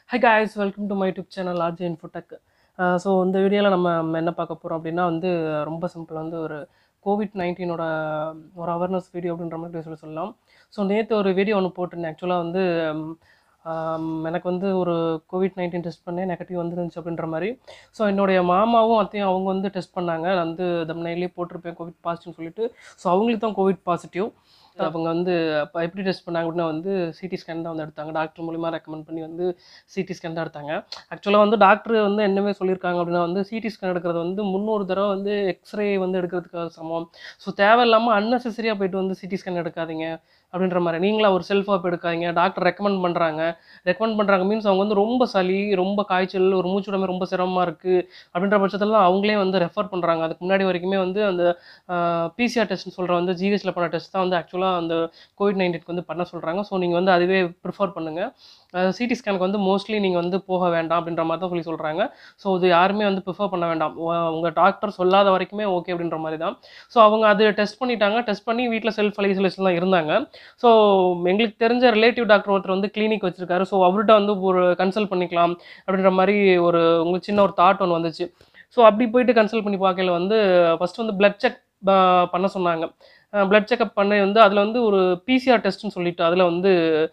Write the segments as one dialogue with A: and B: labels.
A: high guys welcome to my YouTube channel RG Infotech so இந்த வீடியோவில் நம்ம நம்ம என்ன பார்க்க போகிறோம் அப்படின்னா வந்து ரொம்ப சிம்பிள் வந்து ஒரு கோவிட் நைன்டீனோட ஒரு அவேர்னஸ் வீடியோ அப்படின்ற மாதிரி சொல்லி சொல்லலாம் ஸோ நேற்று ஒரு வீடியோ ஒன்று போட்டிருந்தேன் ஆக்சுவலாக வந்து ம், ஆம், எனக்கு வந்து ஒரு கோவிட் நைன்டீன் டெஸ்ட் பண்ணேன் நெகட்டிவ் வந்துருந்துச்சு அப்படின்ற மாதிரி ஸோ என்னுடைய மாமாவும் அத்தையும் அவங்க வந்து டெஸ்ட் பண்ணாங்க நான் வந்து தம்னையிலே போட்டிருப்பேன் கோவிட் பாசிட்டிவ்னு சொல்லிட்டு ஸோ அவங்களுக்கு தான் கோவிட் பாசிட்டிவ் அவங்க வந்து அப்போ எப்படி டெஸ்ட் பண்ணாங்க அப்படின்னா வந்து சிடி ஸ்கேன் தான் வந்து எடுத்தாங்க டாக்டர் மூலிமா ரெக்கமெண்ட் பண்ணி வந்து சிடி ஸ்கேன் தான் எடுத்தாங்க ஆக்சுவலாக வந்து டாக்டர் வந்து என்னவே சொல்லியிருக்காங்க அப்படின்னா வந்து சிடி ஸ்கேன் எடுக்கிறது வந்து முந்நூறு தடவை வந்து எக்ஸ்ரே வந்து எடுக்கிறதுக்கு சமம் ஸோ தேவையில்லாமல் அன்னெசரியாக போயிட்டு வந்து சிடி ஸ்கேன் எடுக்காதீங்க அப்படின்ற மாதிரி நீங்களா ஒரு செல்ஃப் ஆப் எடுக்காதீங்க டாக்டர் ரெக்கமெண்ட் பண்ணுறாங்க ரெக்கமெண்ட் பண்ணுறாங்க மீன்ஸ் அவங்க வந்து ரொம்ப சளி ரொம்ப காய்ச்சல் ஒரு மூச்சுடமே ரொம்ப சிரமமாக இருக்குது அப்படின்ற பட்சத்தில் தான் அவங்களே வந்து ரெஃபர் பண்ணுறாங்க அதுக்கு முன்னாடி வரைக்குமே வந்து அந்த பிசிஆர் டெஸ்ட்னு சொல்கிற வந்து ஜிஹெச்சில் பண்ண டெஸ்ட் தான் வந்து ஆக்சுவலாக அந்த கோவிட் நைன்டீனுக்கு வந்து பண்ண சொல்கிறாங்க ஸோ நீங்கள் வந்து அதுவே ப்ரிஃபர் பண்ணுங்கள் சிடி ஸ்கேனுக்கு வந்து மோஸ்ட்லி நீங்கள் வந்து போக வேண்டாம் அப்படின்ற மாதிரி தான் சொல்லி சொல்கிறாங்க ஸோ இது யாருமே வந்து ப்ரிஃபர் பண்ண வேண்டாம் உ- உங்க டாக்டர் சொல்லாத வரைக்குமே ஓகே அப்படின்ற மாதிரி தான் ஸோ அவங்க அது டெஸ்ட் பண்ணிட்டாங்க டெஸ்ட் பண்ணி வீட்டில் செல்ஃப் ஐசோலேஷன் தான் இருந்தாங்க ஸோ எங்களுக்கு தெரிஞ்ச ரிலேட்டிவ் டாக்டர் ஒருத்தர் வந்து கிளினிக் வச்சிருக்காரு ஸோ அவர்கிட்ட வந்து ஒரு கன்சல்ட் பண்ணிக்கலாம் அப்படின்ற மாதிரி ஒரு உங்களுக்கு சின்ன ஒரு தாட் ஒன்று வந்துச்சு ஸோ அப்படி போயிட்டு கன்சல்ட் பண்ணி பார்க்கல வந்து ஃபர்ஸ்ட் வந்து பிளட் செக் பண்ண சொன்னாங்க பிளட் செக்அப் பண்ண வந்து அதில் வந்து ஒரு பிசிஆர் டெஸ்ட்னு சொல்லிட்டு அதில் வந்து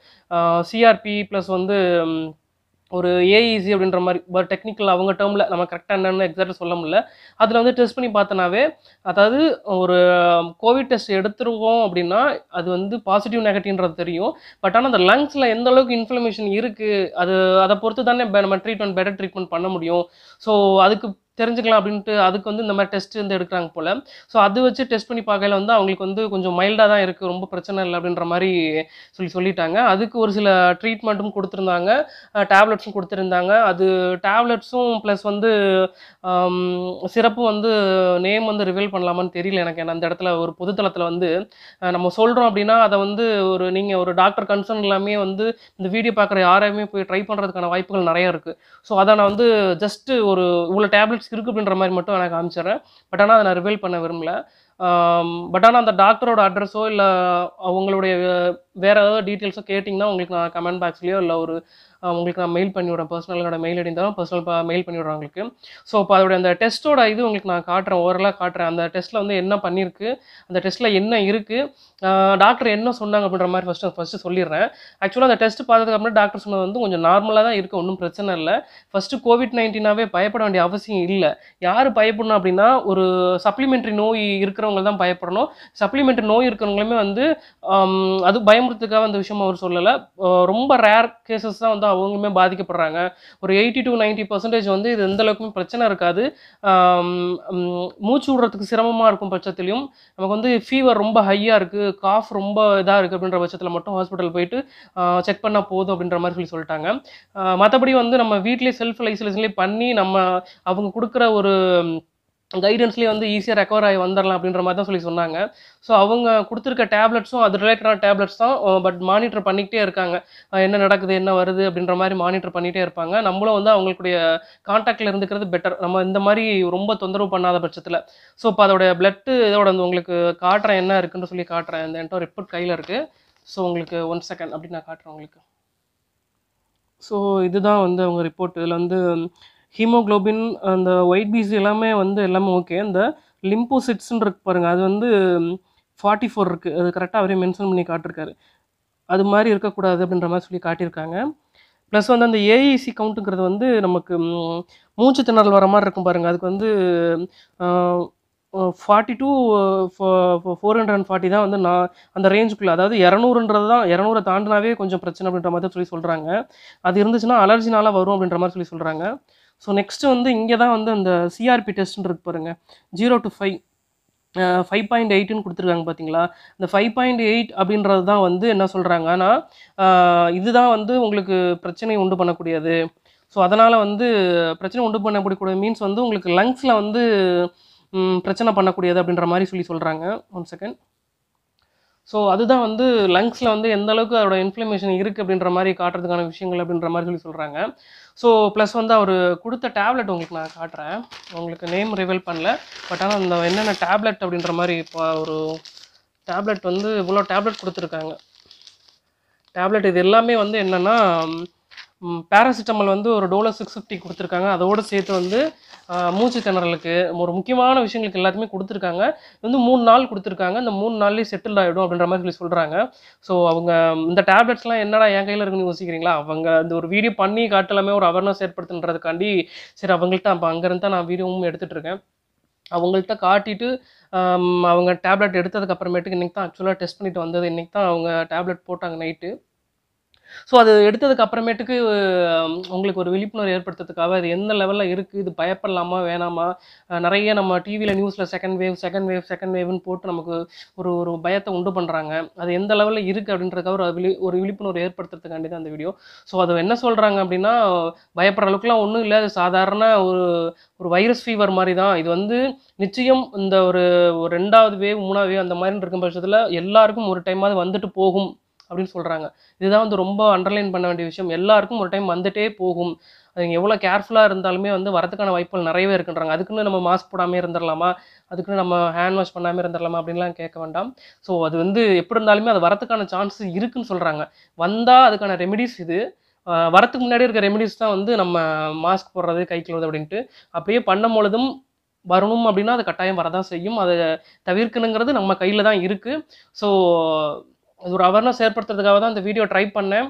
A: சிஆர்பி ப்ளஸ் வந்து ம், ஒரு ஏஇசி அப்படின்ற மாதிரி ஒரு டெக்னிக்கல் அவங்க டேர்மில் நம்ம கரெக்டாக என்னென்னு எக்ஸாக்டாக சொல்ல முடியல அதில் வந்து டெஸ்ட் பண்ணி பார்த்தனாவே அதாவது ஒரு கோவிட் டெஸ்ட் எடுத்துருவோம் அப்படின்னா அது வந்து பாசிட்டிவ் நெகட்டிவ்ன்றது தெரியும் பட் ஆனால் அந்த லங்ஸில் எந்த அளவுக்கு இன்ஃப்ளமேஷன் இருக்குது அது அதை பொறுத்து தானே ப- நம்ம ட்ரீட்மெண்ட் பெட்டர் ட்ரீட்மெண்ட் பண்ண முடியும் ஸோ அதுக்கு தெரிஞ்சுக்கலாம் அப்படின்ட்டு அதுக்கு வந்து இந்த மாதிரி டெஸ்ட் வந்து எடுக்கிறாங்க போல் ஸோ அது வச்சு டெஸ்ட் பண்ணி பார்க்கல வந்து அவங்களுக்கு வந்து கொஞ்சம் மைல்டாக தான் இருக்குது ரொம்ப பிரச்சனை இல்லை அப்படின்ற மாதிரி சொல்லி சொல்லிட்டாங்க அதுக்கு ஒரு சில ட்ரீட்மெண்ட்டும் கொடுத்துருந்தாங்க டேப்லெட்ஸும் கொடுத்துருந்தாங்க அது டேப்லெட்ஸும் ப்ளஸ் வந்து சிறப்பும் வந்து நேம் வந்து ரிவீல் பண்ணலாமான்னு தெரியல எனக்கு ஏன்னா அந்த இடத்துல ஒரு பொதுத்தளத்தில் வந்து அஹ், நம்ம சொல்கிறோம் அப்படின்னா அதை வந்து ஒரு நீங்கள் ஒரு டாக்டர் கன்சர்ன் எல்லாமே வந்து இந்த வீடியோ பார்க்குற யாரையுமே போய் ட்ரை பண்ணுறதுக்கான வாய்ப்புகள் நிறைய இருக்குது ஸோ அதை நான் வந்து ஜஸ்ட்டு ஒரு இவ்வளோ டேப்லெட்ஸ் இருக்குது அப்படின்ற மாதிரி மட்டும் எனக்கு காமிச்சிடுறேன் பட் ஆனால் அதை நான் ரிவீல் பண்ண விரும்பல பட் ஆனால் அந்த டாக்டரோட அட்ரஸோ இல்லை அவங்களுடைய வே- வேற ஏதாவது டீட்டெயில்ஸோ கேட்டிங்கன்னா உங்களுக்கு நான் கமெண்ட் பாக்ஸ்லேயோ இல்லை ஒரு அஹ், உங்களுக்கு நான் மெயில் பண்ணி விட்றேன் பர்சனலோட மெயில் ஐடி இருந்தாலும் பர்சனல் மெயில் பண்ணி விட்றேன் உங்களுக்கு ஸோ இப்போ அதோட அந்த டெஸ்ட்டோட இது உங்களுக்கு நான் காட்டுறேன் ஓரலாக காட்டுறேன் அந்த டெஸ்ட்டில் வந்து என்ன பண்ணியிருக்கு அந்த டெஸ்ட்டில் என்ன இருக்குது டாக்டர் என்ன சொன்னாங்க அப்படின்ற மாதிரி ஃபஸ்ட்டு ஃபஸ்ட்டு சொல்லிடுறேன் ஆக்சுவலாக அந்த டெஸ்ட் பார்த்ததுக்கு அப்புறம் டாக்டர் சொன்னது வந்து கொஞ்சம் நார்மலாக தான் இருக்குது ஒன்றும் பிரச்சனை இல்லை ஃபஸ்ட்டு கோவிட் நைன்டீனாவே பயப்பட வேண்டிய அவசியம் இல்லை யார் பயப்படணும் அப்படின்னா ஒரு சப்ளிமெண்ட்ரி நோய் இருக்கிறவங்க தான் பயப்படணும் சப்ளிமெண்ட்ரி நோய் இருக்கிறவங்களுமே வந்து ஆம், அது பயமுறுத்துக்காக அந்த விஷயம் அவர் சொல்லலை ரொம்ப ரேர் கேசஸ் தான் வந்து அவங்களுமே பாதிக்கப்படுறாங்க ஒரு எயிட்டி டு 90% பர்சன்டேஜ் வந்து இது எந்த அளவுக்குமே பிரச்சனை இருக்காது ஆம், ம், மூச்சு விடுறதுக்கு சிரமமாக இருக்கும் பட்சத்துலையும் நமக்கு வந்து ஃபீவர் ரொம்ப ஹையாக இருக்குது காஃப் ரொம்ப இதாக இருக்குது அப்படின்ற பட்சத்தில் மட்டும் ஹாஸ்பிட்டல் போயிட்டு செக் பண்ணால் போதும் அப்படின்ற மாதிரி சொல்லி சொல்லிட்டாங்க மற்றபடி வந்து நம்ம வீட்லேயே செல்ஃப் ஐசோலேஷன்லேயே பண்ணி நம்ம அவங்க கொடுக்குற ஒரு கைடன்ஸ்லேயே வந்து ஈஸியாக ரெக்கவர் ஆகி வந்துடலாம் அப்படின்ற மாதிரி தான் சொல்லி சொன்னாங்க ஸோ அவங்க கொடுத்துருக்க டேப்லெட்ஸும் அது ரிலேட்டடான டேப்லெட்ஸ் தான் பட் மானிட்டர் பண்ணிக்கிட்டே இருக்காங்க அஹ் என்ன நடக்குது என்ன வருது அப்படின்ற மாதிரி மானிட்டர் பண்ணிகிட்டே இருப்பாங்க நம்மளும் வந்து அவங்களுடைய காண்டாக்டில் இருந்துக்கிறது பெட்டர் நம்ம இந்த மாதிரி ரொம்ப தொந்தரவு பண்ணாத பட்சத்தில் ஸோ இப்போ அதோட பிளட்டு இதோட வந்து உங்களுக்கு காட்டுறேன் என்ன இருக்குன்னு சொல்லி காட்டுறேன் இந்த என்கிட்ட ரிப்போர்ட் கையில் இருக்குது ஸோ உங்களுக்கு ஒன் செகண்ட் அப்படி நான் காட்டுறேன் உங்களுக்கு ஸோ இதுதான் வந்து அவங்க ரிப்போர்ட் இதில் வந்து ஹீமோகுளோபின் அந்த ஒயிட் பிசி எல்லாமே வந்து எல்லாமே ஓகே இந்த லிம்போசிட்ஸ்ன்னு இருக்கு பாருங்க அது வந்து ஃபார்ட்டி ஃபோர் இருக்குது அது கரெக்டாக அவரே மென்ஷன் பண்ணி காட்டிருக்காரு அது மாதிரி இருக்கக்கூடாது அப்படின்ற மாதிரி சொல்லி காட்டியிருக்காங்க ப்ளஸ் வந்து அந்த ஏஇசி கவுண்ட்டுங்கிறது வந்து நமக்கு ம், மூச்சு திணறல் வர மாதிரி இருக்கும் பாருங்கள் அதுக்கு வந்து forty to four hundred and forty தான் வந்து நான் அந்த ரேஞ்சுக்குள்ளே அதாவது இரநூறுன்றது தான் இரநூறை தாண்டினாவே கொஞ்சம் பிரச்சனை அப்படின்ற மாதிரி தான் சொல்லி சொல்கிறாங்க அது இருந்துச்சுன்னா அலர்ஜினால வரும் அப்படின்ற மாதிரி சொல்லி சொல்கிறாங்க ஸோ நெக்ஸ்ட் வந்து இங்கே தான் வந்து அந்த சிஆர்பி டெஸ்ட்னு இருக்கு பாருங்க zero to five five point எயிட்னு கொடுத்துருக்காங்க பார்த்தீங்களா இந்த ஃபைவ் பாயிண்ட் எயிட் அப்படின்றது தான் வந்து என்ன சொல்கிறாங்க ஆனால் இதுதான் வந்து உங்களுக்கு பிரச்சனை உண்டு பண்ணக்கூடியது ஸோ அதனால் வந்து பிரச்சனை உண்டு பண்ணக்கூடிய மீன்ஸ் வந்து உங்களுக்கு லங்ஸில் வந்து ம், பிரச்சனை பண்ணக்கூடியது அப்படின்ற மாதிரி சொல்லி சொல்கிறாங்க ஒன் செகண்ட் ஸோ அதுதான் வந்து லங்ஸில் வந்து எந்த அளவுக்கு அதோட இன்ஃப்ளமேஷன் இருக்குது அப்படின்ற மாதிரி காட்டுறதுக்கான விஷயங்கள் அப்படின்ற மாதிரி சொல்லி சொல்கிறாங்க ஸோ ப்ளஸ் வந்து அவர் கொடுத்த டேப்லெட் உங்களுக்கு நான் காட்டுறேன் உங்களுக்கு நேம் ரிவீல் பண்ணல பட் ஆனால் அந்த என்னென்ன டேப்லெட் அப்படின்ற மாதிரி இப்போ ஒரு டேப்லெட் வந்து இவ்வளோ டேப்லெட் கொடுத்துருக்காங்க டேப்லெட் இது எல்லாமே வந்து என்னென்னா பேராசிட்டமல் வந்து ஒரு டோலோ சிக்ஸ் ஃபிஃப்டி கொடுத்துருக்காங்க அதோடு சேர்த்து வந்து ஆஹ், மூச்சு திணறலுக்கு ஒரு முக்கியமான விஷயங்களுக்கு எல்லாத்தையுமே கொடுத்துருக்காங்க இது வந்து மூணு நாள் கொடுத்துருக்காங்க இந்த மூணு நாள்லேயே செட்டில் ஆகிடும் அப்படின்ற மாதிரி சொல்லி சொல்கிறாங்க ஸோ அவங்க இந்த டேப்லெட்ஸ்லாம் என்னடா என் கையில் இருக்குன்னு யோசிக்கிறீங்களா அவங்க அந்த ஒரு வீடியோ பண்ணி காட்டலாமே ஒரு அவேர்னஸ் ஏற்படுத்துன்றதுக்காண்டி சரி அவங்கள்ட்ட அப்போ அங்கேருந்து தான் நான் வீடியோவும் எடுத்துகிட்டு இருக்கேன் அவங்கள்ட்ட காட்டிட்டு ஆம், அவங்க டேப்லெட் எடுத்ததுக்கு அப்புறமேட்டுக்கு இன்றைக்கி தான் ஆக்சுவலாக டெஸ்ட் பண்ணிட்டு வந்தது இன்றைக்கி தான் அவங்க டேப்லெட் போட்டாங்க நைட்டு ஸோ அது எடுத்ததுக்கு அப்புறமேட்டுக்கு ஆம், உங்களுக்கு ஒரு விழிப்புணர்வு ஏற்படுத்துறதுக்காக அது எந்த லெவலில் இருக்குது இது பயப்படலாமா வேணாமா அஹ் நிறைய நம்ம டிவியில் நியூஸில் second wave second wave second வேவ்னு போட்டு நமக்கு ஒரு ஒரு பயத்தை உண்டு பண்ணுறாங்க அது எந்த லெவலில் இருக்குது அப்படின்றதுக்காக ஒரு விழி ஒரு விழிப்புணர்வு ஏற்படுத்துறதுக்காண்டி தான் அந்த வீடியோ ஸோ அது என்ன சொல்கிறாங்க அப்படின்னா பயப்படுற அளவுக்குலாம் ஒன்றும் இல்லை அது சாதாரண ஒரு ஒரு வைரஸ் ஃபீவர் மாதிரி தான் இது வந்து நிச்சயம் இந்த ஒரு ஒரு ரெண்டாவது வேவ் மூணாவது வேவ் அந்த மாதிரி இருக்கும் பட்சத்தில் எல்லாருக்கும் ஒரு டைமாவது வந்துட்டு போகும் அப்படின்னு சொல்கிறாங்க இதுதான் வந்து ரொம்ப அண்டர்லைன் பண்ண வேண்டிய விஷயம் எல்லாருக்கும் ஒரு டைம் வந்துட்டே போகும் அது எவ்வளோ கேர்ஃபுல்லாக இருந்தாலுமே வந்து வரதுக்கான வாய்ப்புகள் நிறையவே இருக்குன்றாங்க அதுக்குன்னு நம்ம மாஸ்க் போடாமே இருந்துடலாமா அதுக்குன்னு நம்ம ஹேண்ட் வாஷ் பண்ணாமல் இருந்துடலாமா அப்படின்லாம் கேட்க வேண்டாம் ஸோ அது வந்து எப்படி இருந்தாலுமே அது வரதுக்கான சான்ஸ் இருக்குன்னு சொல்கிறாங்க வந்தால் அதுக்கான ரெமெடிஸ் இது ஆஹ் வரத்துக்கு முன்னாடி இருக்க ரெமெடிஸ் தான் வந்து நம்ம மாஸ்க் போடுறது கை கழுவுறது அப்படின்ட்டு அப்படியே பண்ணும் பொழுதும் வரணும் அப்படின்னா அது கட்டாயம் வரதான் செய்யும் அதை தவிர்க்கணுங்கிறது நம்ம கையில் தான் இருக்குது ஸோ இது ஒரு அவேர்னஸ் ஏற்படுத்துறதுக்காக தான் இந்த வீடியோ ட்ரை பண்ணேன்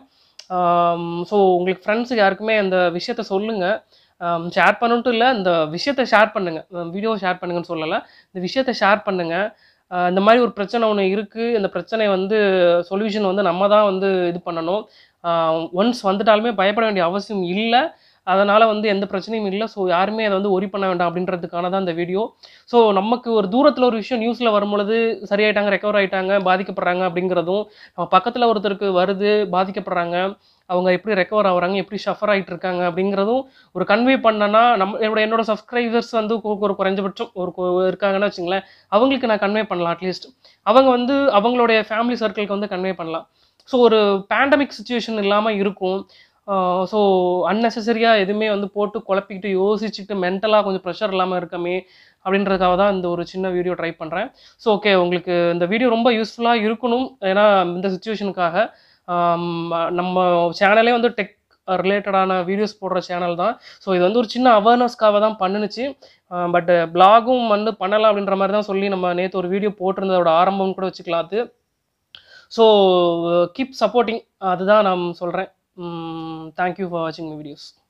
A: ஸோ உங்களுக்கு ஃப்ரெண்ட்ஸுக்கு யாருக்குமே அந்த விஷயத்த சொல்லுங்கள் ஷேர் பண்ணணுன்ட்டு இல்லை இந்த விஷயத்த ஷேர் பண்ணுங்கள் வீடியோ ஷேர் பண்ணுங்கன்னு சொல்லலை இந்த விஷயத்த ஷேர் பண்ணுங்கள் இந்த மாதிரி ஒரு பிரச்சனை ஒன்று இருக்குது இந்த பிரச்சனை வந்து சொல்யூஷன் வந்து நம்ம தான் வந்து இது பண்ணணும் ஒன்ஸ் வந்துட்டாலுமே பயப்பட வேண்டிய அவசியம் இல்லை அதனால் வந்து எந்த பிரச்சனையும் இல்லை ஸோ யாருமே அதை வந்து ஒரி பண்ண வேண்டாம் அப்படின்றதுக்கான தான் இந்த வீடியோ ஸோ நமக்கு ஒரு தூரத்தில் ஒரு விஷயம் நியூஸில் வரும்பொழுது சரியாயிட்டாங்க ரெக்கவர் ஆயிட்டாங்க பாதிக்கப்படுறாங்க அப்படிங்கிறதும் நம்ம பக்கத்தில் ஒருத்தருக்கு வருது பாதிக்கப்படுறாங்க அவங்க எப்படி ரெக்கவர் ஆகுறாங்க எப்படி ஷஃபர் ஆகிட்டு இருக்காங்க அப்படிங்கிறதும் ஒரு கன்வே பண்ணனா நம்ம என்னோட என்னோட சப்ஸ்கிரைபர்ஸ் வந்து கு- ஒரு குறைஞ்சபட்சம் ஒரு கு- இருக்காங்கன்னு வச்சுங்களேன் அவங்களுக்கு நான் கன்வே பண்ணலாம் அட்லீஸ்ட் அவங்க வந்து அவங்களுடைய ஃபேமிலி சர்க்கிளுக்கு வந்து கன்வே பண்ணலாம் ஸோ ஒரு பேண்டமிக் சுச்சுவேஷன் இல்லாமல் இருக்கும் ஸோ அன்னெசரியாக எதுவுமே வந்து போட்டு குழப்பிக்கிட்டு யோசிச்சுட்டு மென்டலாக கொஞ்சம் ப்ரெஷர் இல்லாமல் இருக்கமே அப்படின்றதுக்காக தான் இந்த ஒரு சின்ன வீடியோ ட்ரை பண்ணுறேன் ஸோ ஓகே உங்களுக்கு இந்த வீடியோ ரொம்ப யூஸ்ஃபுல்லாக இருக்கணும் ஏன்னா இந்த சுச்சுவேஷனுக்காக நம்ம சேனலே வந்து டெக் ரிலேட்டடான வீடியோஸ் போடுற சேனல் தான் ஸோ இது வந்து ஒரு சின்ன அவேர்னஸ்க்காக தான் பண்ணுனுச்சு பட் பிளாகும் வந்து பண்ணலாம் அப்படின்ற மாதிரி தான் சொல்லி நம்ம நேற்று ஒரு வீடியோ போட்டிருந்ததோட ஆரம்பம் கூட வச்சுக்கலாம் அது ஸோ கீப் சப்போர்ட்டிங் அதுதான் நான் சொல்கிறேன் தேங்க்யூ ஃபார் வாட்சிங் வீடியோஸ்